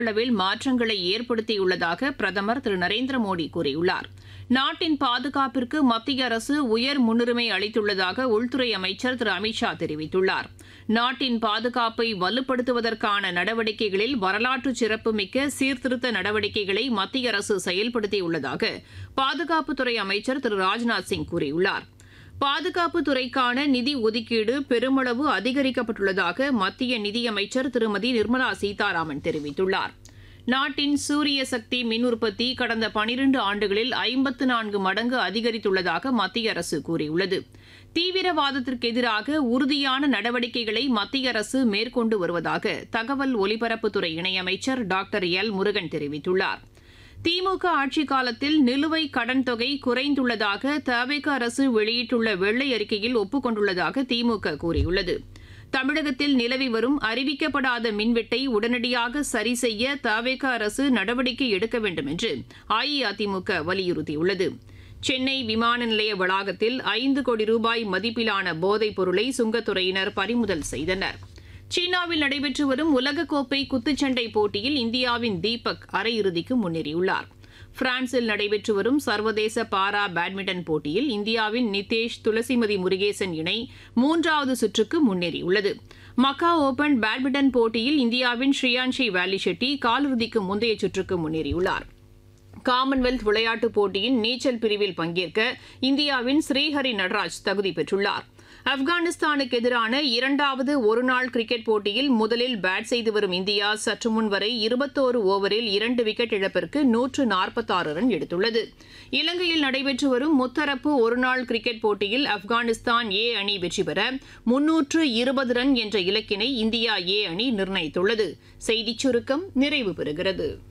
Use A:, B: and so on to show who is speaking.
A: அளவில் மாற்றங்களை ஏற்படுத்தியுள்ளதாக பிரதமர் திரு நரேந்திர மோடி கூறியுள்ளார் நாட்டின் பாதுகாப்பிற்கு மத்திய அரசு உயர் முன்னுரிமை அளித்துள்ளதாக உள்துறை அமைச்சர் திரு அமித்ஷா தெரிவித்துள்ளார் நாட்டின் பாதுகாப்பை வலுப்படுத்துவதற்கான நடவடிக்கைகளில் வரலாற்று சிறப்புமிக்க சீர்திருத்த நடவடிக்கைகளை மத்திய அரசு செயல்படுத்தியுள்ளதாக பாதுகாப்புத்துறை அமைச்சர் திரு ராஜ்நாத் சிங் கூறியுள்ளார் பாதுகாப்பு துறைக்கான நிதி ஒதுக்கீடு பெருமளவு அதிகரிக்கப்பட்டுள்ளதாக மத்திய நிதியமைச்சர் திருமதி நிர்மலா சீதாராமன் தெரிவித்துள்ளார் நாட்டின் சூரிய சக்தி மின் உற்பத்தி கடந்த பனிரண்டு ஆண்டுகளில் ஐம்பத்து நான்கு மடங்கு அதிகரித்துள்ளதாக மத்திய அரசு கூறியுள்ளது தீவிரவாதத்திற்கு எதிராக உறுதியான நடவடிக்கைகளை மத்திய அரசு மேற்கொண்டு வருவதாக தகவல் ஒலிபரப்புத்துறை இணையமைச்சர் டாக்டர் எல் முருகன் தெரிவித்துள்ளார் திமுக ஆட்சிக் காலத்தில் நிலுவை கடன் தொகை குறைந்துள்ளதாக தவிக அரசு வெளியிட்டுள்ள வெள்ளை அறிக்கையில் ஒப்புக் திமுக கூறியுள்ளது தமிழகத்தில் நிலவி வரும் அறிவிக்கப்படாத மின்வெட்டை உடனடியாக சரி செய்ய தவிக அரசு நடவடிக்கை எடுக்க வேண்டும் என்று அஇஅதிமுக வலியுறுத்தியுள்ளது சென்னை விமான நிலைய வளாகத்தில் ஐந்து கோடி ரூபாய் மதிப்பிலான போதைப் பொருளை சுங்கத்துறையினர் பறிமுதல் செய்தனர் சீனாவில் நடைபெற்று வரும் உலகக்கோப்பை குத்துச்சண்டை போட்டியில் இந்தியாவின் தீபக் அரையிறுதிக்கு முன்னேறியுள்ளார் பிரான்சில் நடைபெற்று வரும் சர்வதேச பாரா பேட்மிண்டன் போட்டியில் இந்தியாவின் நிதேஷ் துளசிமதி முருகேசன் இணை மூன்றாவது சுற்றுக்கு முன்னேறியுள்ளது மக்கா ஓபன் பேட்மிண்டன் போட்டியில் இந்தியாவின் ஸ்ரீயான்ஷி வேலி ஷெட்டி காலிறுதிக்கு முந்தைய சுற்றுக்கு முன்னேறியுள்ளார் காமன்வெல்த் விளையாட்டுப் போட்டியின் நீச்சல் பிரிவில் பங்கேற்க இந்தியாவின் ஸ்ரீஹரி நடராஜ் தகுதி பெற்றுள்ளார் ஆப்கானிஸ்தானுக்கு எதிரான இரண்டாவது ஒருநாள் கிரிக்கெட் போட்டியில் முதலில் பேட் செய்து வரும் இந்தியா சற்று முன் வரை இருபத்தோரு ஓவரில் இரண்டு விக்கெட் இழப்பிற்கு நூற்று நாற்பத்தாறு ரன் எடுத்துள்ளது இலங்கையில் நடைபெற்று வரும் முத்தரப்பு ஒருநாள் கிரிக்கெட் போட்டியில் ஆப்கானிஸ்தான் ஏ அணி வெற்றி பெற முன்னூற்று இருபது ரன் என்ற இலக்கினை இந்தியா ஏ அணி நிர்ணயித்துள்ளது செய்திச் சுருக்கம் நிறைவு பெறுகிறது